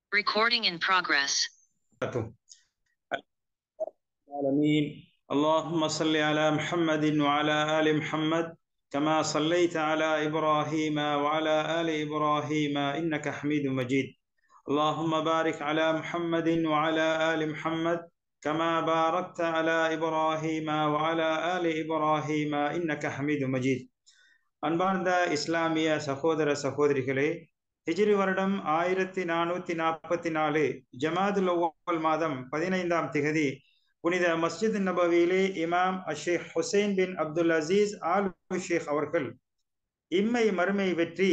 Recording in progress. العالمين اللهم صل على محمد وعلى آل محمد كما صليت على إبراهيم وعلى آل إبراهيم إنك حميد مجيد اللهم بارك على محمد وعلى آل محمد كما باركت على إبراهيم وعلى آل إبراهيم إنك حميد مجيد அன்பார்ந்த இஸ்லாமிய சகோதர சகோதரிகளே ஹிஜ்ரி வருடம் ஆயிரத்தி நானூத்தி நாற்பத்தி நாலு ஜமாதுல் அவ்வல் மாதம் பதினைந்தாம் திகதி புனித மஸ்ஜித் நபவியிலே இமாம் Asheikh Hussain bin Abdul Aziz Al Sheikh அவர்கள் இம்மை மறுமை வெற்றி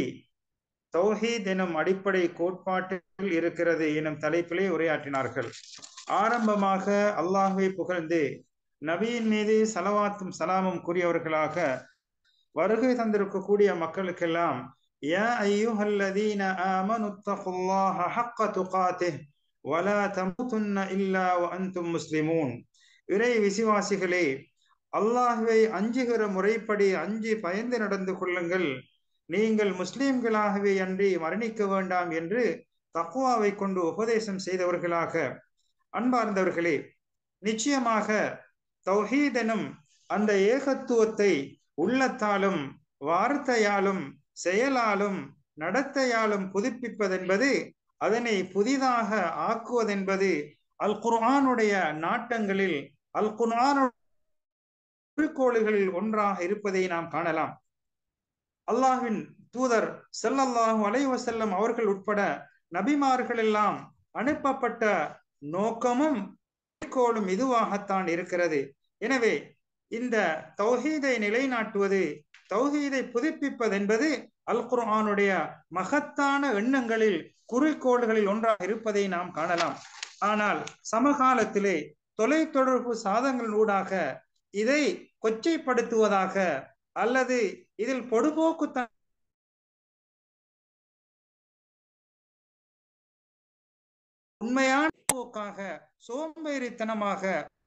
தௌஹீத் எனும் அடிப்படை கோட்பாட்டில் இருக்கிறது எனும் தலைப்பிலே உரையாற்றினார்கள் ஆரம்பமாக அல்லாஹுவை புகழ்ந்து நபியின் மீது சலவாத்தும் சலாமும் கூறியவர்களாக வருகை தந்திருக்கக்கூடிய மக்களுக்கெல்லாம் யா ஐயுஹல்லதீன ஆமனு தகுல்லாஹ ஹக்க துகாத்திஹ் வலா தமுதுன்ன இல்லா வஅன்தும் முஸ்லிமூன் இறை விசுவாசிகளே அல்லாஹுவை அஞ்சுகிற முறைப்படி அஞ்சி பயந்து நடந்து கொள்ளுங்கள் நீங்கள் முஸ்லிம்களாகவே அன்றி மரணிக்க வேண்டாம் என்று தக்குவாவை கொண்டு உபதேசம் செய்தவர்களாக அன்பார்ந்தவர்களே நிச்சயமாக தௌஹீதனும் அந்த ஏகத்துவத்தை உள்ளத்தாலும் வார்த்தையாலும் செயலாலும் நடத்தையாலும் புதுப்பிப்பதென்பது அதனை புதிதாக ஆக்குவதென்பது அல் குர்ஆனுடைய நாட்டங்களில் அல் குர்ஆன் குறிக்கோள்களில் ஒன்றாக இருப்பதை நாம் காணலாம் அல்லாஹின் தூதர் செல்லல்லாஹு அலைவசல்லம் அவர்கள் உட்பட நபிமார்கள் எல்லாம் அனுப்பப்பட்ட நோக்கமும் குறிக்கோளும் இதுவாகத்தான் இருக்கிறது எனவே இந்த தௌஹீதை நிலைநாட்டுவது தௌஹீதை புதுப்பிப்பது என்பது அல் குர்ஆனுடைய மகத்தான எண்ணங்களில் குறிக்கோள்களில் ஒன்றாக இருப்பதை நாம் காணலாம் ஆனால் சமகாலத்திலே தொலைத்தொடர்பு சாதங்கள் ஊடாக இதை கொச்சைப்படுத்துவதாக அல்லது இதில் பொடுபோக்கு உண்மையான போக்காக சோம்பேறித்தனமாக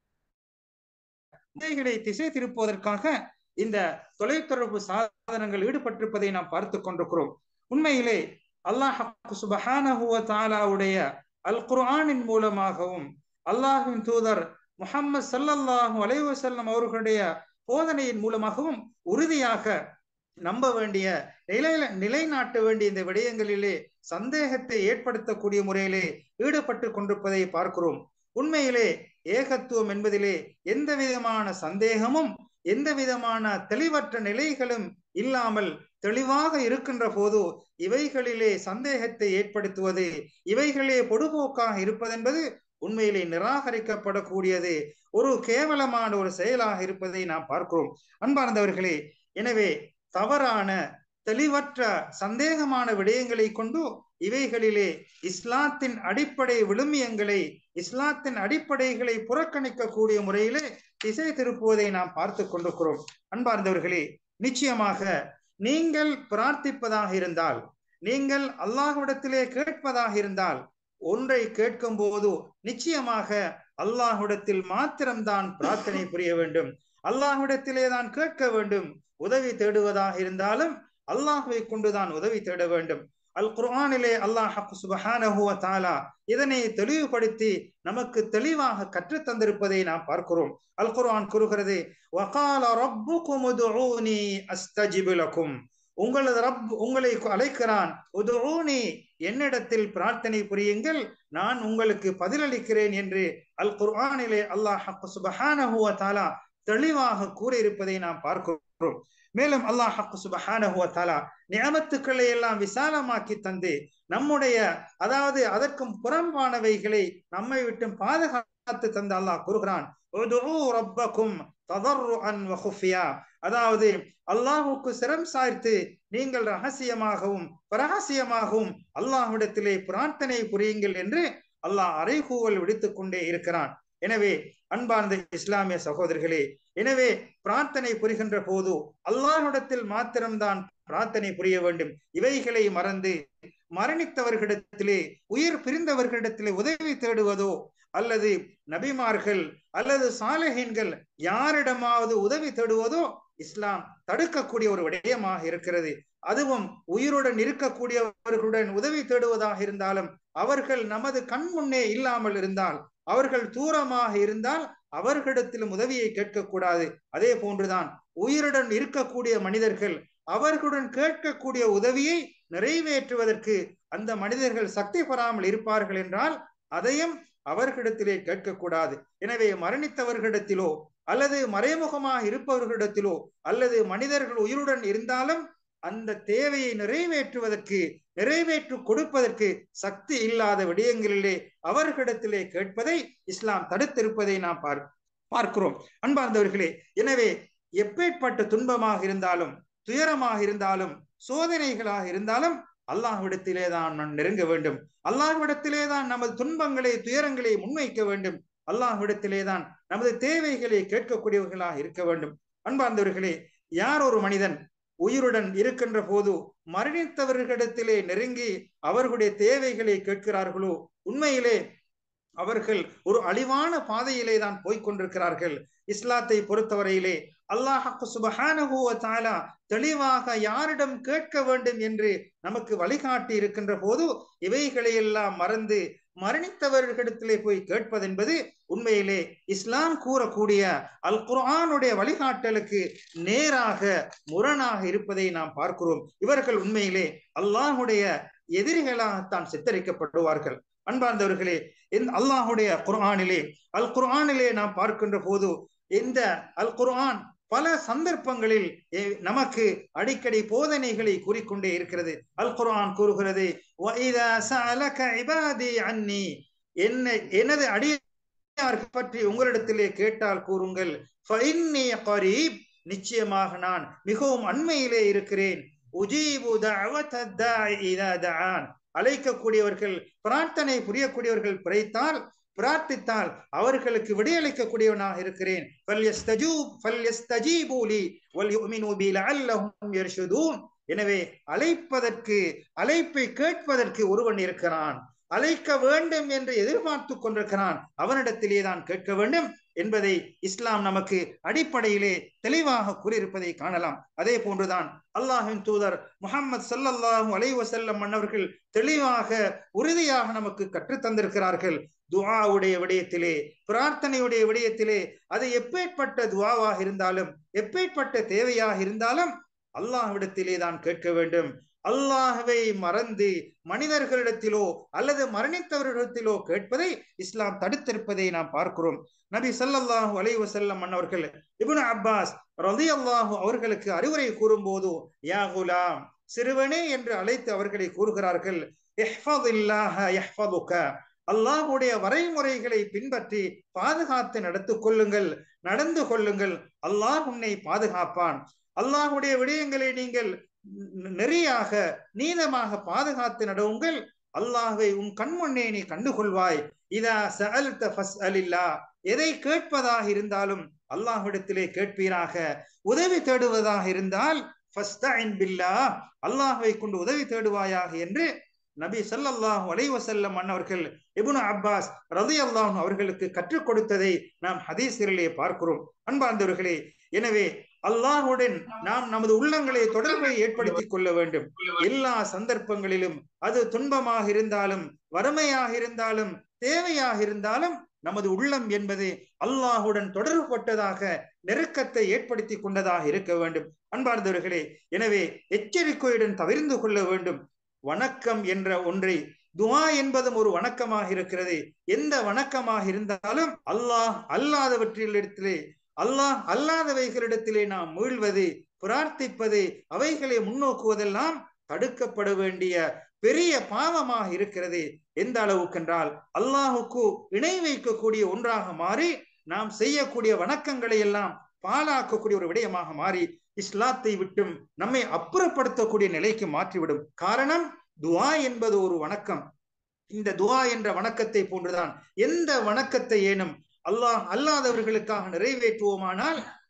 இதைகளை திசை திருப்புவதற்காக இந்த தொலைத்தொடர்பு சாதனங்கள் ஈடுபட்டிருப்பதை நாம் பார்த்து கொண்டிருக்கிறோம் உண்மையிலே அல்லாஹ் சுபஹானஹுவ தாலாவுடைய அல் குர்ஆனின் மூலமாகவும் அல்லாஹின் தூதர் முகம்மது சல்லல்லாஹு அலைவசல்லம் அவர்களுடைய போதனையின் மூலமாகவும் உறுதியாக நம்ப வேண்டிய நிலையில நிலைநாட்ட வேண்டிய இந்த விடயங்களிலே சந்தேகத்தை ஏற்படுத்தக்கூடிய முறையிலே ஈடுபட்டு கொண்டிருப்பதை பார்க்கிறோம் உண்மையிலே ஏகத்துவம் என்பதிலே எந்த விதமான சந்தேகமும் எந்த விதமான தெளிவற்ற நிலைகளும் இல்லாமல் தெளிவாக இருக்கின்ற போது இவைகளிலே சந்தேகத்தை ஏற்படுத்துவது இவைகளே பொடுபோக்காக இருப்பதென்பது உண்மையிலே நிராகரிக்கப்படக்கூடியது ஒரு கேவலமான ஒரு செயலாக இருப்பதை நாம் பார்க்கிறோம் அன்பார்ந்தவர்களே எனவே தவறான தெளிவற்ற சந்தேகமான விடயங்களை கொண்டு இவைகளிலே இஸ்லாத்தின் அடிப்படை விழுமியங்களை இஸ்லாத்தின் அடிப்படைகளை புறக்கணிக்கக்கூடிய முறையிலே திசை திருப்புவதை நாம் பார்த்து கொண்டிருக்கிறோம் அன்பார்ந்தவர்களே நிச்சயமாக நீங்கள் பிரார்த்திப்பதாக இருந்தால் நீங்கள் அல்லாஹ்விடத்திலே கேட்பதாக இருந்தால் ஒன்றை கேட்கும் போது நிச்சயமாக அல்லாஹ்விடத்தில் மாத்திரம்தான் பிரார்த்தனை புரிய வேண்டும் அல்லாஹ்விடத்திலே தான் கேட்க வேண்டும் உதவி தேடுவதாக இருந்தாலும் அல்லாஹுவை கொண்டுதான் உதவி தேட வேண்டும் அல் குர்ஆனிலே அல்லாஹ் சுபஹானஹு தாலா இதனை தெளிவுபடுத்தி நமக்கு தெளிவாக கற்று தந்திருப்பதை நாம் பார்க்கிறோம் அல் குர்ஆன் கூறுகிறது வகால ரப்புக்கும் உதுஊனி அஸ்தஜிபு லக்கும் உங்களது ரப் உங்களை அழைக்கிறான் உதுஊனி என்னிடத்தில் பிரார்த்தனை புரியுங்கள் நான் உங்களுக்கு பதிலளிக்கிறேன் என்று அல் குர்ஆனிலே அல்லாஹ் சுபஹானஹு தாலா தெளிவாக கூறியிருப்பதை நாம் பார்க்கிறோம் மேலும் அல்லாஹ் சுபஹானஹுவ தாலா நியமத்துக்களை எல்லாம் விசாலமாக்கி தந்து நம்முடைய அதாவது அதற்கும் புறம்பானவைகளை நம்மை விட்டு பாதுகாத்து தந்து அல்லாஹ் கூறுகிறான் ரப்பக்கும் அதாவது அல்லாஹுக்கு சிரம் சாய்த்து நீங்கள் ரகசியமாகவும் பிரகசியமாகவும் அல்லாஹ்விடத்திலே பிரார்த்தனை புரியுங்கள் என்று அல்லாஹ் அறைகூவல் விடுத்துக் கொண்டே இருக்கிறான் எனவே அன்பார்ந்த இஸ்லாமிய சகோதரர்களே எனவே பிரார்த்தனை புரிகின்ற போது அல்லாஹ்விடத்தில் மாத்திரம்தான் பிரார்த்தனை புரிய வேண்டும் இவைகளை மறந்து மரணித்தவர்களிடத்திலே உயிர் பிரிந்தவர்களிடத்திலே உதவி தேடுவதோ அல்லது நபிமார்கள் அல்லது சாலஹீன்கள் யாரிடமாவது உதவி தேடுவதோ இஸ்லாம் தடுக்கக்கூடிய ஒரு விடயமாக இருக்கிறது அதுவும் உயிருடன் இருக்கக்கூடியவர்களுடன் உதவி தேடுவதாக இருந்தாலும் அவர்கள் நமது கண் முன்னே இல்லாமல் இருந்தால் அவர்கள் தூரமாக இருந்தால் அவர்களிடத்திலும் உதவியை கேட்கக்கூடாது அதே போன்றுதான் உயிருடன் இருக்கக்கூடிய மனிதர்கள் அவர்களுடன் கேட்கக்கூடிய உதவியை நிறைவேற்றுவதற்கு அந்த மனிதர்கள் சக்தி பெறாமல் இருப்பார்கள் என்றால் அதையும் அவர்களிடத்திலே கேட்கக்கூடாது எனவே மரணித்தவர்களிடத்திலோ அல்லது மறைமுகமாக இருப்பவர்களிடத்திலோ அல்லது மனிதர்கள் உயிருடன் இருந்தாலும் அந்த தேவையை நிறைவேற்றுவதற்கு நிறைவேற்று கொடுப்பதற்கு சக்தி இல்லாத விடயங்களிலே அவர்களிடத்திலே கேட்பதை இஸ்லாம் தடுத்திருப்பதை நாம் பார் பார்க்கிறோம் அன்பார்ந்தவர்களே எனவே எப்பேற்பட்ட துன்பமாக இருந்தாலும் துயரமாக இருந்தாலும் சோதனைகளாக இருந்தாலும் அல்லாஹ்விடத்திலே தான் நாம் நெருங்க வேண்டும் அல்லாஹ்விடத்திலே தான் நமது துன்பங்களை துயரங்களை முன்வைக்க வேண்டும் அல்லாஹ்விடத்திலே தான் நமது தேவைகளை கேட்கக்கூடியவர்களாக இருக்க வேண்டும் அன்பார்ந்தவர்களே யார் ஒரு மனிதன் உயிருடன் இருக்கின்ற போது மரணித்தவர்களிடத்திலே நெருங்கி அவர்களுடைய தேவைகளை கேட்கிறார்களோ உண்மையிலே அவர்கள் ஒரு அழிவான பாதையிலே தான் போய்கொண்டிருக்கிறார்கள் இஸ்லாத்தை பொறுத்தவரையிலே அல்லாஹு சுபஹானஹுவ தாலா தெளிவாக யாரிடம் கேட்க வேண்டும் என்று நமக்கு வழிகாட்டி இருக்கின்ற போது இவைகளை எல்லாம் மறந்து மரணித்தவர்களிடத்திலே போய் கேட்பது என்பது உண்மையிலே இஸ்லாம் கூறக்கூடிய அல் குர்ஆனுடைய வழிகாட்டலுக்கு நேராக முரணாக இருப்பதை நாம் பார்க்கிறோம் இவர்கள் உண்மையிலே அல்லாஹுடைய எதிரிகளாகத்தான் சித்தரிக்கப்படுவார்கள் அன்பார்ந்தவர்களே இந்த அல்லாஹுடைய குர்ஆனிலே அல் குர்ஆனிலே நாம் பார்க்கின்ற போது இந்த அல் குர்ஆன் பல சந்தர்ப்பங்களில் நமக்கு அடிக்கடி போதனைகளை கூறிக்கொண்டே இருக்கிறது அல் குர்ஆன் கூறுகிறது என்ன எனது அடியார்கள் பற்றி உங்களிடத்திலே கேட்டால் கூறுங்கள் நிச்சயமாக நான் மிகவும் அண்மையிலே இருக்கிறேன் உஜீபு அழைக்கக்கூடியவர்கள் பிரார்த்தனை புரியக்கூடியவர்கள் பிழைத்தால் பிரார்த்தித்தால் அவர்களுக்கு விடையளிக்கக்கூடியவனாக இருக்கிறேன் எனவே அழைப்பதற்கு அழைப்பை கேட்பதற்கு ஒருவன் இருக்கிறான் அழைக்க வேண்டும் என்று எதிர்பார்த்து கொண்டிருக்கிறான் அவனிடத்திலே தான் கேட்க வேண்டும் என்பதை இஸ்லாம் நமக்கு அடிப்படையிலே தெளிவாக கூறியிருப்பதை காணலாம் அதே போன்றுதான் அல்லாஹின் தூதர் முகமது சல்லல்லாஹூ அலைவசல்லம் மன்னவர்கள் தெளிவாக உறுதியாக நமக்கு கற்றுத் தந்திருக்கிறார்கள் துவாவுடைய விடயத்திலே பிரார்த்தனையுடைய விடயத்திலே அது எப்பேற்பட்ட துவாவாக இருந்தாலும் எப்பேற்பட்ட தேவையாக இருந்தாலும் அல்லாஹ்விடத்திலே தான் கேட்க வேண்டும் அல்லாஹுவை மறந்து மனிதர்களிடத்திலோ அல்லது மரணித்தவர்களிடத்திலோ கேட்பதை இஸ்லாம் தடுத்திருப்பதை நாம் பார்க்கிறோம் நபி சல்லல்லாஹு அலை வசல்லம் மன்னவர்கள் இபுன் அப்பாஸ் ரதி அல்லாஹு அவர்களுக்கு அறிவுரை கூறும் போது யா குலாம் சிறுவனே என்று அழைத்து அவர்களை கூறுகிறார்கள் அல்லாஹுடைய வரைமுறைகளை பின்பற்றி பாதுகாத்து நடத்து கொள்ளுங்கள் நடந்து கொள்ளுங்கள் அல்லாஹ் உன்னை பாதுகாப்பான் அல்லாஹுடைய விடயங்களை நீங்கள் நெறியாக நீதமாக பாதுகாத்து நடவுங்கள் அல்லாஹை உன் கண்முன்னே நீ கண்டுகொள்வாய் இதா சஅல்த ஃபஸ்அலில்லா எதை கேட்பதாக இருந்தாலும் அல்லாஹ்விடத்திலே கேட்பீராக உதவி தேடுவதாக இருந்தால் ஃபஸ்தஇன் பில்லா அல்லாஹ்வை கொண்டு உதவி தேடுவாயாக என்று நபி சல்லல்லாஹு அலைவசல்லம் அன்னவர்கள் இபுனு அப்பாஸ் ரதி அல்லாஹ் அவர்களுக்கு கற்றுக் கொடுத்ததை நாம் ஹதீஸிலே பார்க்கிறோம் அன்பார்ந்தவர்களே எனவே அல்லாஹுடன் நாம் நமது உள்ளங்களை தொடர்பை ஏற்படுத்திக் கொள்ள வேண்டும் எல்லா சந்தர்ப்பங்களிலும் அது துன்பமாக இருந்தாலும் வறுமையாக இருந்தாலும் தேவையாக இருந்தாலும் நமது உள்ளம் என்பது அல்லாஹுடன் தொடர்புபட்டதாக நெருக்கத்தை ஏற்படுத்தி கொண்டதாக இருக்க வேண்டும் அன்பார்ந்தவர்களே எனவே எச்சரிக்கையுடன் தவிர்ந்து கொள்ள வேண்டும் வணக்கம் என்ற ஒன்றை துவா என்பதும் ஒரு வணக்கமாக இருக்கிறது எந்த வணக்கமாக இருந்தாலும் அல்லாஹ் அல்லாதவற்றிலிடத்திலே அல்லாஹ் அல்லாதவைகளிடத்திலே நாம் மீள்வது பிரார்த்திப்பது அவைகளை முன்னோக்குவதெல்லாம் தடுக்கப்பட வேண்டிய பெரிய பாவமாக இருக்கிறது எந்த அளவுக்கென்றால் அல்லாஹுக்கு இணை வைக்கக்கூடிய ஒன்றாக மாறி நாம் செய்யக்கூடிய வணக்கங்களை எல்லாம் பாலாக்கக்கூடிய ஒரு விடயமாக மாறி இஸ்லாத்தை விட்டும் நம்மை அப்புறப்படுத்தக்கூடிய நிலைக்கு மாற்றிவிடும் காரணம் துவா என்பது ஒரு வணக்கம் இந்த துவா என்ற வணக்கத்தை போன்றுதான் எந்த வணக்கத்தை ஏனும் அல்லாஹ் அல்லாதவர்களுக்காக நிறைவேற்றுவோமானால்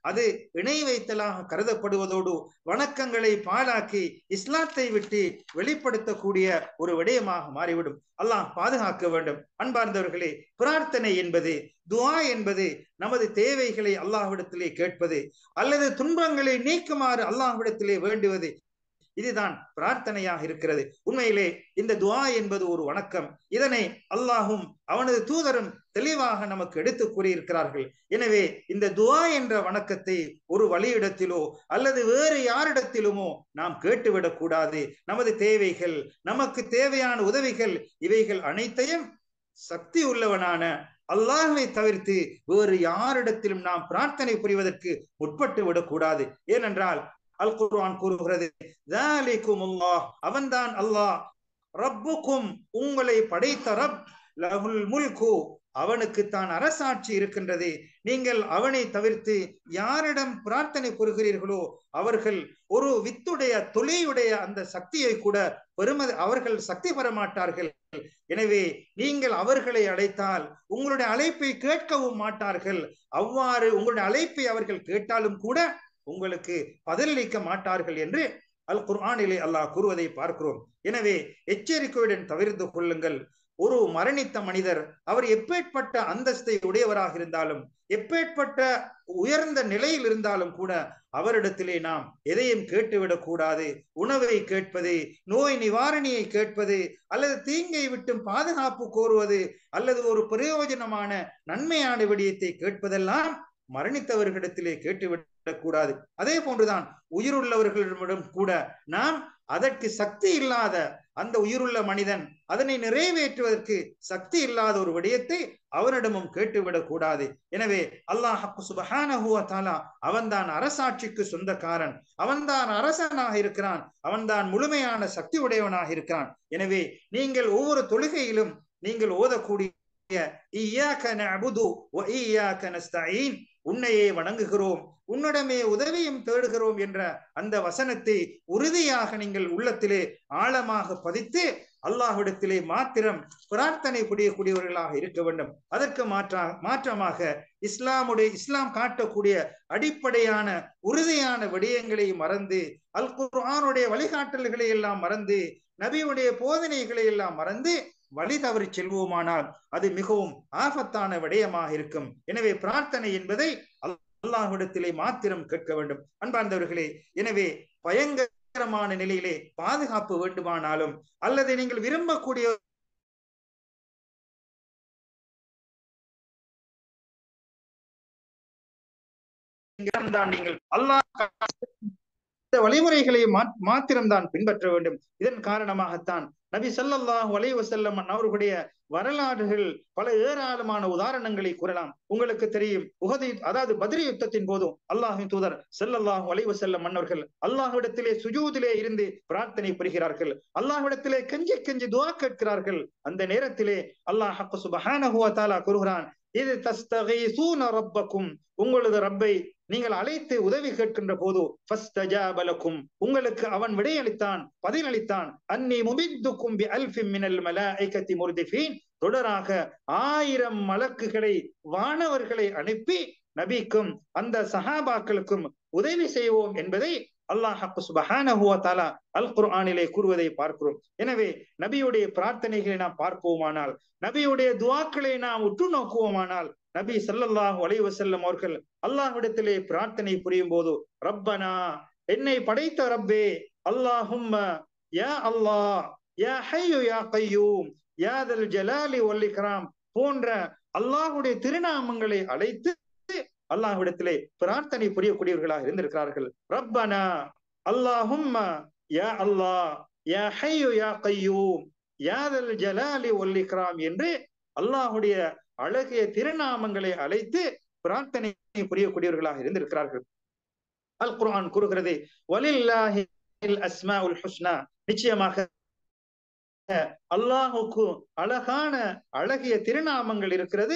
அது இணை வைத்தலாக கருதப்படுவதோடு வணக்கங்களை பாழாக்கி இஸ்லாத்தை விட்டு வெளிப்படுத்தக்கூடிய ஒரு விடயமாக மாறிவிடும் அல்லாஹ் பாதுகாக்க வேண்டும் அன்பார்ந்தவர்களே பிரார்த்தனை என்பது துவா என்பது நமது தேவைகளை அல்லாஹ்விடத்திலே கேட்பது அல்லது துன்பங்களை நீக்குமாறு அல்லாஹ்விடத்திலே வேண்டுவது இதுதான் பிரார்த்தனையாக இருக்கிறது உண்மையிலே இந்த துவா என்பது ஒரு வணக்கம் இதனை அல்லாஹும் அவனது தூதரும் தெளிவாக நமக்கு எடுத்து கூறியிருக்கிறார்கள் எனவே இந்த துவா என்ற வணக்கத்தை ஒரு வழியிடத்திலோ அல்லது வேறு யாரிடத்திலுமோ நாம் கேட்டுவிடக் கூடாது நமது தேவைகள் நமக்கு தேவையான உதவிகள் இவைகள் அனைத்தையும் சக்தி உள்ளவனான அல்லாஹை தவிர்த்து வேறு யாரிடத்திலும் நாம் பிரார்த்தனை புரிவதற்கு உட்பட்டு விடக்கூடாது ஏனென்றால் அல் குர்ஆன் கூறுகிறது அவன்தான் அல்லாஹ் ரப்புக்கும் உங்களை படைத்த ரப் லகுல் முல்கு அவனுக்கு தான் அரசாட்சி இருக்கின்றது நீங்கள் அவனை தவிர்த்து யாரிடம் பிரார்த்தனை புரிகிறீர்களோ அவர்கள் ஒரு வித்துடைய தொழிலுடைய அந்த சக்தியை கூட பெருமதி அவர்கள் சக்தி பெற மாட்டார்கள் எனவே நீங்கள் அவர்களை அழைத்தால் உங்களுடைய அழைப்பை கேட்கவும் மாட்டார்கள் அவ்வாறு உங்களுடைய அழைப்பை அவர்கள் கேட்டாலும் கூட உங்களுக்கு பதிலளிக்க மாட்டார்கள் என்று அல் குர்ஆனிலே அல்லாஹ் கூறுவதை பார்க்கிறோம் எனவே எச்சரிக்கையுடன் தவிர்த்து கொள்ளுங்கள் ஒரு மரணித்த மனிதர் அவர் எப்பேற்பட்ட அந்தஸ்தை உடையவராக இருந்தாலும் எப்பேற்பட்ட உயர்ந்த நிலையில் இருந்தாலும் கூட அவரிடத்திலே நாம் எதையும் கேட்டுவிடக் கூடாது உணவை கேட்பது நோய் நிவாரணியை கேட்பது அல்லது தீங்கை விட்டும் பாதுகாப்பு கோருவது அல்லது ஒரு பிரயோஜனமான நன்மையான விடயத்தை கேட்பதெல்லாம் மரணித்தவர்களிடத்திலே கேட்டுவிடக்கூடாது அதே போன்றுதான் உயிருள்ளவர்களிடம் கூட நாம் அதற்கு சக்தி இல்லாத அந்த உயிருள்ள மனிதன் அதனை நிறைவேற்றுவதற்கு சக்தி இல்லாத ஒரு விடயத்தை அவனிடமும் கேட்டுவிடக் கூடாது எனவே அல்லாஹ் சுபஹானஹுவத்தாலா அவன்தான் அரசாட்சிக்கு சொந்தக்காரன் அவன்தான் அரசனாக இருக்கிறான் அவன்தான் முழுமையான சக்தி உடையவனாக இருக்கிறான் எனவே நீங்கள் ஒவ்வொரு தொழுகையிலும் நீங்கள் ஓதக்கூடிய உன்னையே வணங்குகிறோம் உன்னிடமே உதவியும் தேடுகிறோம் என்ற அந்த வசனத்தை உறுதியாக நீங்கள் உள்ளத்திலே ஆழமாக பதித்து அல்லாஹ்விடத்திலே மாத்திரம் பிரார்த்தனை புரியக்கூடியவர்களாக இருக்க வேண்டும் அதற்கு மாற்றா மாற்றமாக இஸ்லாமுடைய இஸ்லாம் காட்டக்கூடிய அடிப்படையான உறுதியான விடயங்களை மறந்து அல் குர்ஆனுடைய வழிகாட்டல்களை எல்லாம் மறந்து நபியுடைய போதனைகளை எல்லாம் மறந்து வழி தவறி செல்வோமானால் அது மிகவும் ஆபத்தான விடயமாக இருக்கும் எனவே பிரார்த்தனை என்பதை அல்லாஹ்விடத்திலே மாத்திரம் கேட்க வேண்டும் அன்பார்ந்தவர்களே எனவே பயங்கரமான நிலையிலே பாதுகாப்பு வேண்டுமானாலும் அல்லது நீங்கள் விரும்பக்கூடிய நீங்கள் அல்லாஹ் இந்த வழிமுறைகளை மாத்திரம்தான் பின்பற்ற வேண்டும் இதன் காரணமாகத்தான் நபி சல்லாஹூ அலை வசல்லம் அவர்களுடைய வரலாறுகள் பல ஏராளமான உதாரணங்களை கூறலாம் உங்களுக்கு தெரியும் உகதி அதாவது பதிரி யுத்தத்தின் போதும் அல்லாஹின் தூதர் செல்லல்லாஹு அலைவ செல்லம் மன்னர்கள் அல்லாஹ்விடத்திலே சுஜூதிலே இருந்து பிரார்த்தனை புரிகிறார்கள் அல்லாஹ்விடத்திலே கெஞ்சி கெஞ்சி துவா கேட்கிறார்கள் அந்த நேரத்திலே அல்லாஹ் சுபஹானஹுவ தாலா கூறுகிறான் இது தஸ்தகீசூன ரப்பக்கும் உங்களது ரப்பை நீங்கள் அழைத்து உதவி கேட்கின்ற போது ஃபஸ்தஜாபலக்கும் உங்களுக்கு அவன் விடையளித்தான் பதிலளித்தான் அன்னி முமித்துக்கும் பி அல்ஃபிம் மினல் மலாயிகத்தி முர்திஃபீன் தொடராக ஆயிரம் மலக்குகளை வானவர்களை அனுப்பி நபிக்கும் அந்த சஹாபாக்களுக்கும் உதவி செய்வோம் என்பதை அல்லாஹ் சுபஹானஹு தாலா அல் குர்ஆனிலே கூறுவதை பார்க்கிறோம் எனவே நபியுடைய பிரார்த்தனைகளை நாம் பார்ப்போமானால் நபியுடைய துவாக்களை நாம் உற்று நோக்குவோமானால் நபி சல்லல்லாஹு அலைஹி வஸல்லம் அவர்கள் அல்லாஹ்விடத்திலே பிரார்த்தனை புரியும் போது ரப்பனா என்னை படைத்த ரப்பே அல்லாஹும்ம யா அல்லாஹ் யா ஹய்யு யா கையூம் யா தல் ஜலாலி வல் இக்ராம் போன்ற அல்லாஹ்வுடைய திருநாமங்களை அழைத்து அல்லாஹ்விடத்திலே பிரார்த்தனை புரியக்கூடியவர்களாக இருந்திருக்கிறார்கள் ரப்பனா அல்லாஹும்ம யா அல்லாஹ் யா ஹய்யு யா கையூம் யா தல் ஜலாலி வல் இக்ராம் என்று அல்லாஹுடைய அழகிய திருநாமங்களை அழைத்து பிரார்த்தனை புரியக்கூடியவர்களாக இருந்திருக்கிறார்கள் அல் குர்ஆன் கூறுகிறது வலில்லாஹி அஸ்மாஉல் ஹுஸ்னா நிச்சயமாக அல்லாஹுக்கு அழகான அழகிய திருநாமங்கள் இருக்கிறது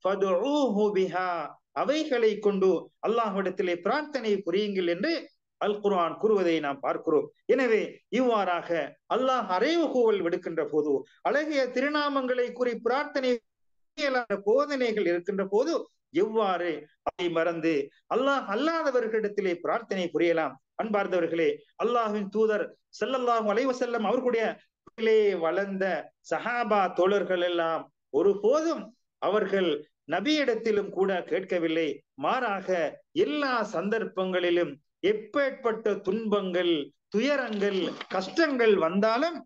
அவைகளை கொண்டு அல்லாஹ்விடத்திலே பிரார்த்தனை புரியுங்கள் என்று அல் குர்ஆன் கூறுவதை நாம் பார்க்கிறோம் எனவே இவ்வாறாக அல்லாஹ் அறைவுகூவல் விடுக்கின்ற போது அழகிய திருநாமங்களை கூறி பிரார்த்தனை போதனைகள் இருக்கின்ற போது எவ்வாறு அதை மறந்து அல்லாஹ் அல்லாதவர்களிடத்திலே பிரார்த்தனை புரியலாம் அன்பார்ந்தவர்களே அல்லாஹின் தூதர் செல்லல்லாஹு அலைவசல்லம் அவர்களுடைய வளர்ந்த சஹாபா தோழர்கள் எல்லாம் ஒருபோதும் அவர்கள் நபியிடத்திலும் கூட கேட்கவில்லை மாறாக எல்லா சந்தர்ப்பங்களிலும் எப்பேற்பட்ட துன்பங்கள் துயரங்கள் கஷ்டங்கள் வந்தாலும்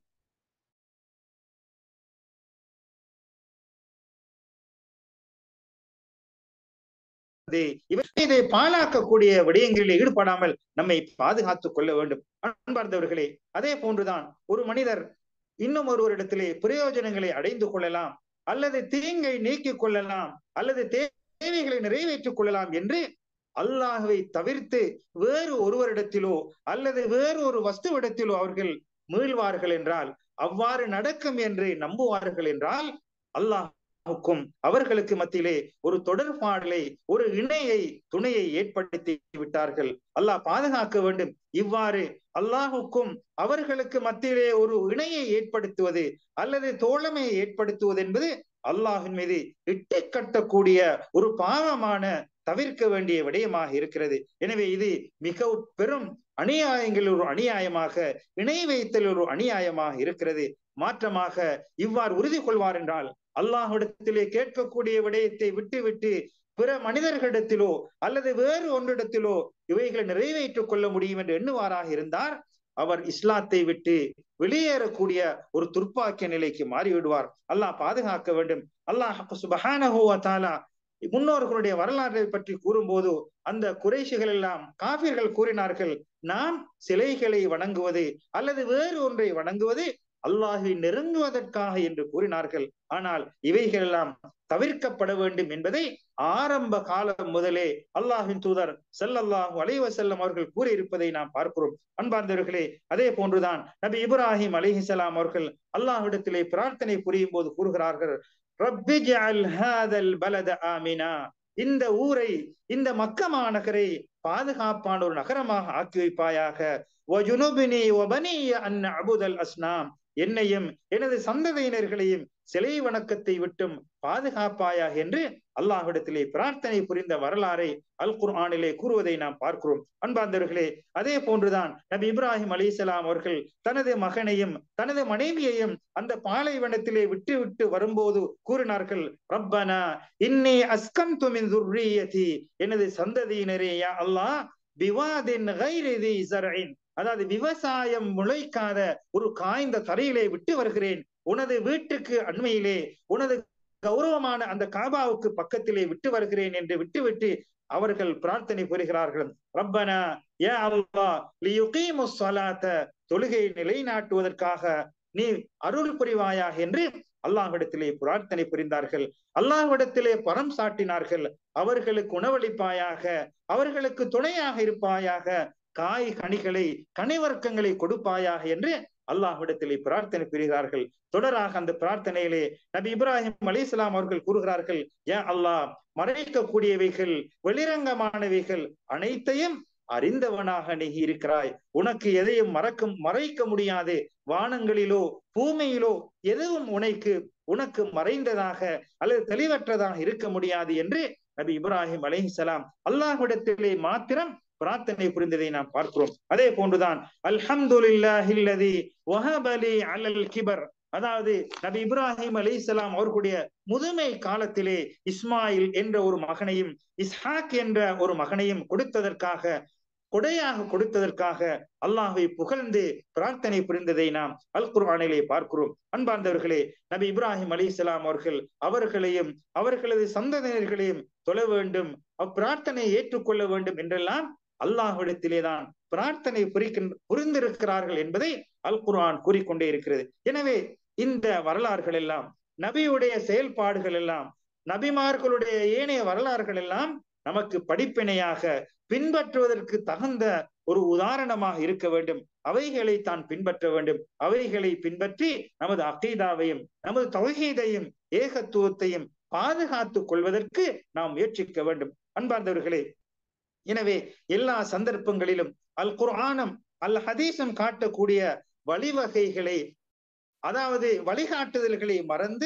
இதை பாழாக்கக்கூடிய விடயங்களில் ஈடுபடாமல் நம்மை பாதுகாத்துக் கொள்ள வேண்டும் அன்பார்ந்தவர்களே அதே போன்றுதான் ஒரு மனிதர் இன்னும் ஒருவரிடத்திலே பிரயோஜனங்களை அடைந்து கொள்ளலாம் அல்லது தீங்கை நீக்கிக் கொள்ளலாம் அல்லது தேவைகளை நிறைவேற்றிக் கொள்ளலாம் என்று அல்லாஹுவை தவிர்த்து வேறு ஒருவரிடத்திலோ அல்லது வேறு ஒரு வஸ்துவிடத்திலோ அவர்கள் மீள்வார்கள் என்றால் அவ்வாறு நடக்கும் என்று நம்புவார்கள் என்றால் அல்லாஹுக்கும் அவர்களுக்கு மத்தியிலே ஒரு தொடர்பாடலை ஒரு இணையை துணையை ஏற்படுத்தி விட்டார்கள் அல்லாஹ் பாதுகாக்க வேண்டும் இவ்வாறு அல்லாஹுக்கும் அவர்களுக்கு மத்தியிலே ஒரு இணையை ஏற்படுத்துவது அல்லது தோழமையை ஏற்படுத்துவது என்பது அல்லாஹின் மீது இட்டு கட்டக்கூடிய ஒரு பாவமான தவிர்க்க வேண்டிய விடயமாக இருக்கிறது எனவே இது மிக பெரும் அநியாயங்கள் ஒரு அநியாயமாக இணை வைத்தல் ஒரு அநியாயமாக இருக்கிறது மாற்றமாக இவ்வாறு உறுதி கொள்வார் என்றால் அல்லாஹிடத்திலே கேட்கக்கூடிய விடயத்தை விட்டு விட்டு பிற மனிதர்களிடத்திலோ அல்லது வேறு ஒன்றிடத்திலோ இவைகளை நிறைவேற்றிக் கொள்ள முடியும் என்று எண்ணுவாராக இருந்தார் அவர் இஸ்லாத்தை விட்டு வெளியேறக்கூடிய ஒரு துர்ப்பாக்கிய நிலைக்கு மாறிவிடுவார் அல்லாஹ் பாதுகாக்க வேண்டும் அல்லாஹ் சுபஹானஹூவத்தாலா முன்னோர்களுடைய வரலாற்றை பற்றி கூறும்போது அந்த குறைஷிகள் எல்லாம் காபிர்கள் கூறினார்கள் நாம் சிலைகளை வணங்குவது அல்லது வேறு ஒன்றை வணங்குவது அல்லாஹை நெருங்குவதற்காக என்று கூறினார்கள் ஆனால் இவைகள் எல்லாம் தவிர்க்கப்பட வேண்டும் என்பதை ஆரம்ப காலம் முதலே அல்லாஹின் தூதர் செல்லல்லாஹு அலைவ செல்லம் அவர்கள் கூறியிருப்பதை நாம் பார்க்கிறோம் அன்பார்ந்தவர்களே அதே போன்றுதான் நபி இப்ராஹிம் அலிஹிசலாம் அவர்கள் அல்லாஹ்விடத்திலே பிரார்த்தனை புரியும் போது கூறுகிறார்கள் ஆமினா இந்த ஊரை இந்த மக்க மாநகரை பாதுகாப்பான ஒரு நகரமாக ஆக்கி வைப்பாயாக அஸ்னாம் என்னையும் எனது சந்ததியினர்களையும் சிலை வணக்கத்தை விட்டும் பாதுகாப்பாயாக என்று அல்லாஹ்விடத்திலே பிரார்த்தனை புரிந்த வரலாறை அல் குர்ஆனிலே கூறுவதை நாம் பார்க்கிறோம் அன்பார்ந்தவர்களே அதே போன்றுதான் நபி இப்ராஹிம் அலிசலாம் அவர்கள் தனது மகனையும் தனது மனைவியையும் அந்த பாலைவனத்திலே விட்டு விட்டு வரும்போது கூறினார்கள் ரப்பனா இன்னி அஸ்கம் துமின் துர்ரியதி எனது சந்ததியினரே யா அல்லாஹ் பிவாதின் கைரிதி சரஇன் அதாவது விவசாயம் முளைக்காத ஒரு காய்ந்த தரையிலே விட்டு வருகிறேன் உனது வீட்டுக்கு அண்மையிலே உனது கௌரவமான அந்த காபாவுக்கு பக்கத்திலே விட்டு வருகிறேன் என்று விட்டுவிட்டு அவர்கள் பிரார்த்தனை புரிகிறார்கள் ரப்பனா ஏ அல்லா லியுகீமு ஸலாத்த தொழுகை நிலைநாட்டுவதற்காக நீ அருள் புரிவாயாக என்று அல்லாஹ்விடத்திலே பிரார்த்தனை புரிந்தார்கள் அல்லாஹ்விடத்திலே பரம் சாட்டினார்கள் அவர்களுக்கு உணவளிப்பாயாக அவர்களுக்கு துணையாக இருப்பாயாக காய் கனிகளை கனிவர்க்கங்களை கொடுப்பாயாக என்று அல்லாஹ்விடத்திலே பிரார்த்தனை புரிகிறார்கள் தொடராக அந்த பிரார்த்தனையிலே நபி இப்ராஹிம் அலி இஸ்லாம் அவர்கள் கூறுகிறார்கள் ஏன் அல்லாஹ் மறைக்கக்கூடியவைகள் வெளிரங்கமானவைகள் அனைத்தையும் அறிந்தவனாக நீ இருக்கிறாய் உனக்கு எதையும் மறக்கும் மறைக்க முடியாது வானங்களிலோ பூமியிலோ எதுவும் உனக்கு உனக்கு மறைந்ததாக அல்லது தெளிவற்றதாக இருக்க முடியாது என்று நபி இப்ராஹிம் அலிஹலாம் அல்லாஹ்விடத்திலே மாத்திரம் பிரார்த்தனை புரிந்ததை நாம் பார்க்கிறோம் அதே போன்றுதான் அல்ஹம்துலில்லாஹில்லதி வஹபலி அலல் கிபர் அதாவது நபி இப்ராஹிம் அலி இஸ்லாம் அவர்களுடைய முதுமை காலத்திலே இஸ்மாயில் என்ற ஒரு மகனையும் இஸ்ஹாக் என்ற ஒரு மகனையும் கொடுத்ததற்காக கொடையாக கொடுத்ததற்காக அல்லாஹை புகழ்ந்து பிரார்த்தனை புரிந்ததை நாம் அல் குர்ஆனிலே பார்க்கிறோம் அன்பார்ந்தவர்களே நபி இப்ராஹிம் அலி இஸ்லாம் அவர்கள் அவர்களையும் அவர்களது சந்ததியினர்களையும் தொழ வேண்டும் அப்பிரார்த்தனை ஏற்றுக்கொள்ள வேண்டும் என்றெல்லாம் அல்லாஹ்விடத்திலே தான் பிரார்த்தனை புரிக்கின்ற புரிந்திருக்கிறார்கள் என்பதை அல் குர்ஆன் கூறிக்கொண்டே இருக்கிறது எனவே இந்த வரலாறுகள் எல்லாம் நபியுடைய செயல்பாடுகள் எல்லாம் நபிமார்களுடைய ஏனைய வரலாறுகள் எல்லாம் நமக்கு படிப்பினையாக பின்பற்றுவதற்கு தகுந்த ஒரு உதாரணமாக இருக்க வேண்டும் அவைகளை தான் பின்பற்ற வேண்டும் அவைகளை பின்பற்றி நமது அகீதாவையும் நமது தொகையையும் ஏகத்துவத்தையும் பாதுகாத்துக் கொள்வதற்கு நாம் முயற்சிக்க வேண்டும் அன்பார்ந்தவர்களே எனவே எல்லா சந்தர்ப்பங்களிலும் அல் குர்ஆனம் அல் ஹதீசம் காட்டக்கூடிய வழிவகைகளை அதாவது வழிகாட்டுதல்களை மறந்து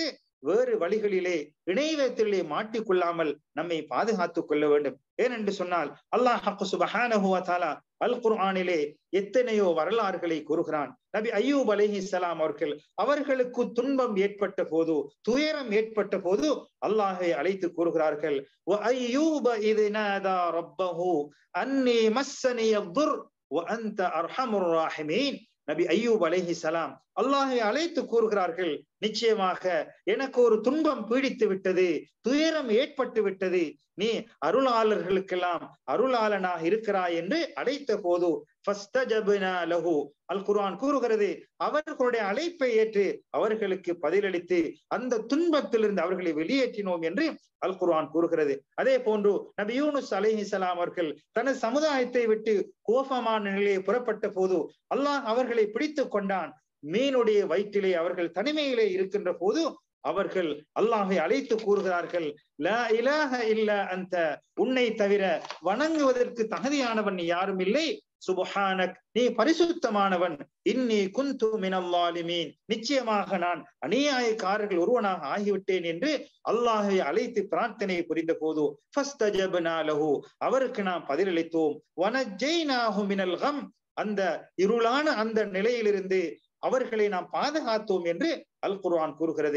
வேறு வழிகளிலே இணையத்திலே மாட்டிக்கொள்ளாமல் நம்மை பாதுகாத்துக் கொள்ள வேண்டும் ஏனென்று சொன்னால் அல்லாஹ் சுபஹானஹு வ தஆலா அல் குர்ஆனிலே எத்தனையோ வரலாறுகளை கூறுகிறான் நபி அய்யூப் அலைஹிஸ்ஸலாம் அவர்கள் அவர்களுக்கு துன்பம் ஏற்பட்ட போது துயரம் ஏற்பட்ட போது அல்லாஹை அழைத்து கூறுகிறார்கள் வ அய்யூப இத் நாதா ரப்பஹு அன்னி மஸ்ஸனி யதுர் வ அன்த அர்ஹமுர் ராஹிமீன் நபி அய்யூப் அலைஹி சலாம் அல்லாஹை அழைத்து கூறுகிறார்கள் நிச்சயமாக எனக்கு ஒரு துன்பம் பீடித்து விட்டது துயரம் ஏற்பட்டு விட்டது நீ அருளாளர்களுக்கெல்லாம் அருளாளனாக இருக்கிறாய் என்று அழைத்த போது லஹு அல் குர்ஆன் கூறுகிறது அவர்களுடைய அழைப்பை ஏற்று அவர்களுக்கு பதிலளித்து அந்த துன்பத்திலிருந்து அவர்களை வெளியேற்றினோம் என்று அல் குர்ஆன் கூறுகிறது அதே போன்று நபி யூனுஸ் அலைஹிசலாம் அவர்கள் தனது சமுதாயத்தை விட்டு கோபமான நிலையை புறப்பட்ட போது அல்லாஹ் அவர்களை பிடித்து கொண்டான் மீனுடைய வயிற்றிலே அவர்கள் தனிமையிலே இருக்கின்ற போது அவர்கள் அல்லாஹை அழைத்து கூறுகிறார்கள் லா இலாஹ இல்ல அந்த உன்னை தவிர வணங்குவதற்கு தகுதியானவன் யாரும் இல்லை சுபஹானக் நீ பரிசுத்தமானவன் இன்னி குந்து மினல்லாலிமீன் நிச்சயமாக நான் அநியாயக்காரர்கள் ஒருவனாக ஆகிவிட்டேன் என்று அல்லாஹை அழைத்து பிரார்த்தனை புரிந்த போது லஹு அவருக்கு நாம் பதிலளித்தோம் வனஜெய்னாஹு மினல் கம் அந்த இருளான அந்த நிலையிலிருந்து அவர்களை நாம் பாதுகாத்தோம் என்று அல் குர்ஆன் கூறுகிறது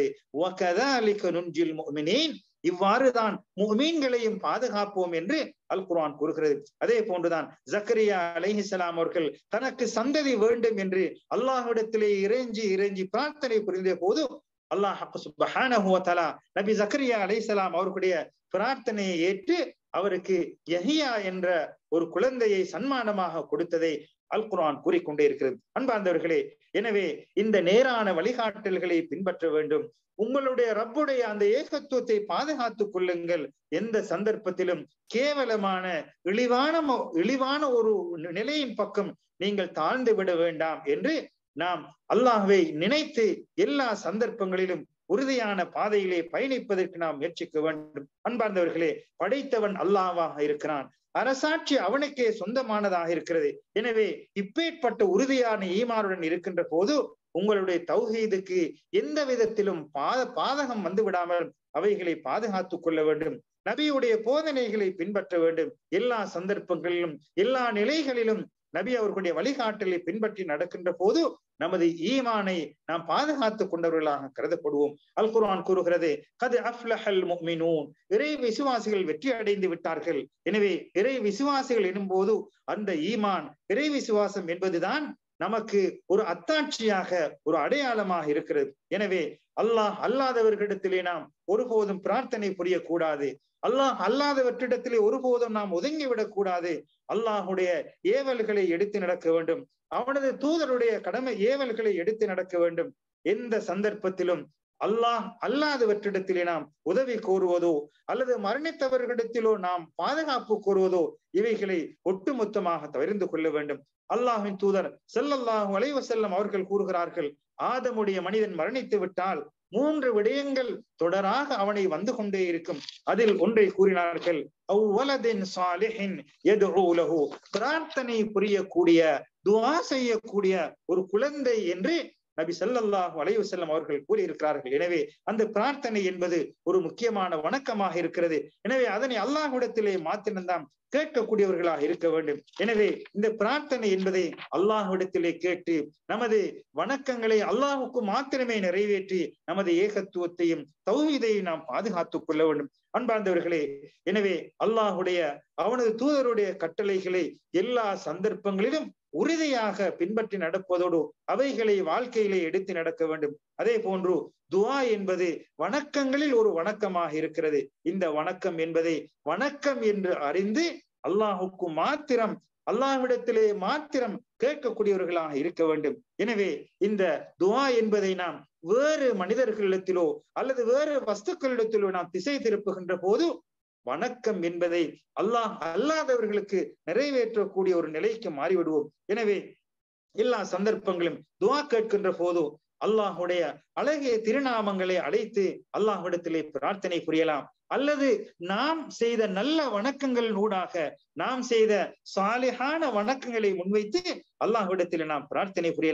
இவ்வாறுதான் முஹ்மீன்களையும் பாதுகாப்போம் என்று அல் குர்ஆன் கூறுகிறது அதே போன்றுதான் ஜக்கரியா அலைஹிஸ்ஸலாம் அவர்கள் தனக்கு சந்ததி வேண்டும் என்று அல்லாஹ்விடத்திலே இறைஞ்சி இறைஞ்சி பிரார்த்தனை புரிந்த போது அல்லாஹ் சுப்ஹானஹு வ தஆலா நபி ஜக்கரியா அலைஹிஸ்ஸலாம் அவர்களுடைய பிரார்த்தனையை ஏற்று அவருக்கு யஹியா என்ற ஒரு குழந்தையை சன்மானமாக கொடுத்ததை அல் குர்ஆன் கூறிக்கொண்டே இருக்கிறது அன்பார்ந்தவர்களே எனவே இந்த நேரான வழிகாட்டல்களை பின்பற்ற வேண்டும் உங்களுடைய ரப்புடைய அந்த ஏகத்துவத்தை பாதுகாத்துக் கொள்ளுங்கள் எந்த சந்தர்ப்பத்திலும் கேவலமான இழிவான இழிவான ஒரு நிலையின் பக்கம் நீங்கள் தாழ்ந்து விட வேண்டாம் என்று நாம் அல்லாஹ்வை நினைத்து எல்லா சந்தர்ப்பங்களிலும் உறுதியான பாதையிலே பயணிப்பதற்கு நாம் முயற்சிக்க வேண்டும் அன்பார்ந்தவர்களே படைத்தவன் அல்லாவாக இருக்கிறான் அரசாட்சி அவனுக்கே சொந்தமானதாக இருக்கிறது எனவே இப்பேற்பட்ட உறுதியான ஈமானுடன் இருக்கின்ற போது உங்களுடைய தௌஹீதுக்கு எந்த விதத்திலும் பாத பாதகம் வந்து விடாமல் அவைகளை பாதுகாத்துக் கொள்ள வேண்டும் நபியுடைய போதனைகளை பின்பற்ற வேண்டும் எல்லா சந்தர்ப்பங்களிலும் எல்லா நிலைகளிலும் நபி அவர்களுடைய வழிகாட்டலை பின்பற்றி நடக்கின்ற போது நமது ஈமானை நாம் பாதுகாத்துக் கொண்டவர்களாக கருதப்படுவோம் அல் குர்ஆன் கூறுகிறது கது அஃப்லஹல் முஃமினூன் இறை விசுவாசிகள் வெற்றி அடைந்து விட்டார்கள் எனவே இறை விசுவாசிகள் எனும்போது அந்த ஈமான் இறை விசுவாசம் என்பதுதான் நமக்கு ஒரு அத்தாட்சியாக ஒரு அடையாளமாக இருக்கிறது எனவே அல்லாஹ் அல்லாதவர்களிடத்திலே நாம் ஒருபோதும் பிரார்த்தனை புரியக்கூடாது அல்லாஹ் அல்லாதவற்றிடத்திலே ஒருபோதும் நாம் ஒதுங்கிவிடக் கூடாது அல்லாஹுடைய ஏவல்களை எடுத்து நடக்க வேண்டும் அவனது தூதருடைய கடமை ஏவல்களை எடுத்து நடக்க வேண்டும் எந்த சந்தர்ப்பத்திலும் அல்லாஹ் அல்லாதவற்றிடத்திலே நாம் உதவி கோருவதோ அல்லது மரணித்தவர்களிடத்திலோ நாம் பாதுகாப்பு கோருவதோ இவைகளை ஒட்டுமொத்தமாக தவிர்ந்து கொள்ள வேண்டும் அல்லாஹின் தூதர் செல்லல்லாஹு அலைவசல்லம் அவர்கள் கூறுகிறார்கள் ஆதமுடைய மனிதன் மரணித்து விட்டால் மூன்று விடயங்கள் தொடராக அவனை வந்து கொண்டே இருக்கும் அதில் ஒன்றை கூறினார்கள் அவ்வலதின் சாலிஹின் எதுலகு பிரார்த்தனை புரியக்கூடிய துவா செய்யக்கூடிய ஒரு குழந்தை என்று நபி சல்லல்லாஹு அலைவு செல்லம் அவர்கள் கூறியிருக்கிறார்கள் எனவே அந்த பிரார்த்தனை என்பது ஒரு முக்கியமான வணக்கமாக இருக்கிறது எனவே அதனை அல்லாஹ்விடத்திலே மாத்திரம்தான் கேட்கக்கூடியவர்களாக இருக்க வேண்டும் எனவே இந்த பிரார்த்தனை என்பதை அல்லாஹ்விடத்திலே கேட்டு நமது வணக்கங்களை அல்லாஹுக்கு மாத்திரமே நிறைவேற்றி நமது ஏகத்துவத்தையும் தௌஹீதையும் நாம் பாதுகாத்துக் கொள்ள வேண்டும் அன்பார்ந்தவர்களே எனவே அல்லாஹுடைய அவனது தூதருடைய கட்டளைகளை எல்லா சந்தர்ப்பங்களிலும் உறுதியாக பின்பற்றி நடப்பதோடு அவைகளை வாழ்க்கையிலே எடுத்து நடக்க வேண்டும் அதே போன்று துவா என்பது வணக்கங்களில் ஒரு வணக்கமாக இருக்கிறது இந்த வணக்கம் என்பதை வணக்கம் என்று அறிந்து அல்லாஹுக்கு மாத்திரம் அல்லாஹ்விடத்திலே மாத்திரம் கேட்கக்கூடியவர்களாக இருக்க வேண்டும் எனவே இந்த துவா என்பதை நாம் வேறு மனிதர்களிடத்திலோ அல்லது வேறு வஸ்துக்களிடத்திலோ நாம் திசை திருப்புகின்ற போது வணக்கம் என்பதை அல்லாஹ் அல்லாதவர்களுக்கு நிறைவேற்றக்கூடிய ஒரு நிலைக்கு மாறிவிடுவோம் எனவே எல்லா சந்தர்ப்பங்களும் துவா கேட்கின்ற போது அல்லாஹுடைய அழகிய திருநாமங்களை அழைத்து அல்லாஹ்விடத்திலே பிரார்த்தனை புரியலாம் அல்லது நாம் செய்த நல்ல வணக்கங்களின் ஊடாக நாம் செய்த சாலிகான வணக்கங்களை முன்வைத்து அல்லாஹ்விடத்தில் நாம் பிரார்த்தனை புரியலாம்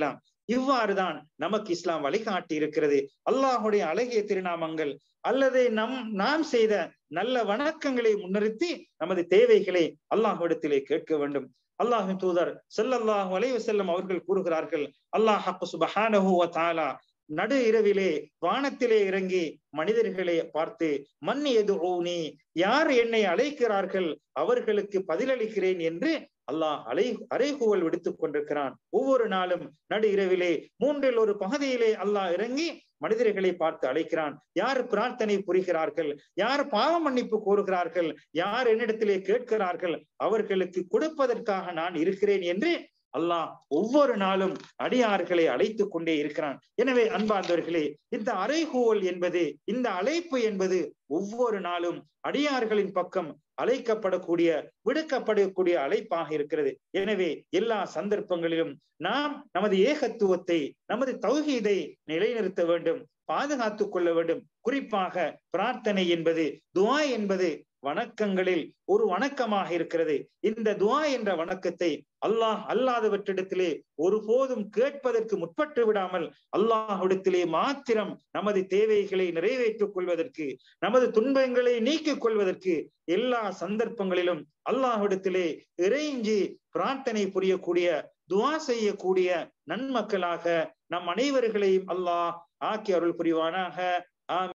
இவ்வாறுதான் நமக்கு இஸ்லாம் வழிகாட்டி இருக்கிறது அல்லாஹுடைய அழகிய திருநாமங்கள் அல்லது நம் நாம் செய்த நல்ல வணக்கங்களை முன்னிறுத்தி நமது தேவைகளை அல்லாஹ்விடத்திலே கேட்க வேண்டும் அல்லாஹின் தூதர் செல்லல்லாஹு அலைஹி வஸல்லம் அவர்கள் கூறுகிறார்கள் அல்லாஹ் சுபஹானஹு வ தஆலா நடு இரவிலே வானத்திலே இறங்கி மனிதர்களை பார்த்து மண் எது நீ யார் என்னை அழைக்கிறார்கள் அவர்களுக்கு பதிலளிக்கிறேன் என்று அல்லாஹ் அலை அறைகூவல் விடுத்துக் கொண்டிருக்கிறான் ஒவ்வொரு நாளும் நடு இரவிலே மூன்றில் ஒரு பகுதியிலே அல்லாஹ் இறங்கி மனிதர்களை பார்த்து அழைக்கிறான் யார் பிரார்த்தனை புரிகிறார்கள் யார் பாவ மன்னிப்பு கோருகிறார்கள் யார் என்னிடத்திலே கேட்கிறார்கள் அவர்களுக்கு கொடுப்பதற்காக நான் இருக்கிறேன் என்று அல்லாஹ் ஒவ்வொரு நாளும் அடியார்களை அழைத்துக் கொண்டே இருக்கிறான் எனவே அன்பார்ந்தவர்களே இந்த அறைகூவல் என்பது இந்த அழைப்பு என்பது ஒவ்வொரு நாளும் அடியார்களின் பக்கம் அழைக்கப்படக்கூடிய விடுக்கப்படக்கூடிய அழைப்பாக இருக்கிறது எனவே எல்லா சந்தர்ப்பங்களிலும் நாம் நமது ஏகத்துவத்தை நமது தௌஹீதை நிலைநிறுத்த வேண்டும் பாதுகாத்துக் கொள்ள வேண்டும் குறிப்பாக பிரார்த்தனை என்பது துவா என்பது வணக்கங்களில் ஒரு வணக்கமாக இருக்கிறது இந்த துவா என்ற வணக்கத்தை அல்லாஹ் அல்லாதவற்றிடத்திலே ஒருபோதும் கேட்பதற்கு முற்பட்டு விடாமல் அல்லாஹ்விடத்திலே மாத்திரம் நமது தேவைகளை நிறைவேற்றிக் கொள்வதற்கு நமது துன்பங்களை நீக்கிக் கொள்வதற்கு எல்லா சந்தர்ப்பங்களிலும் அல்லாஹ்விடத்திலே இறைஞ்சி பிரார்த்தனை புரியக்கூடிய துவா செய்யக்கூடிய நன்மக்களாக நம் அனைவர்களையும் அல்லாஹ் ஆக்கி அருள் புரிவானாக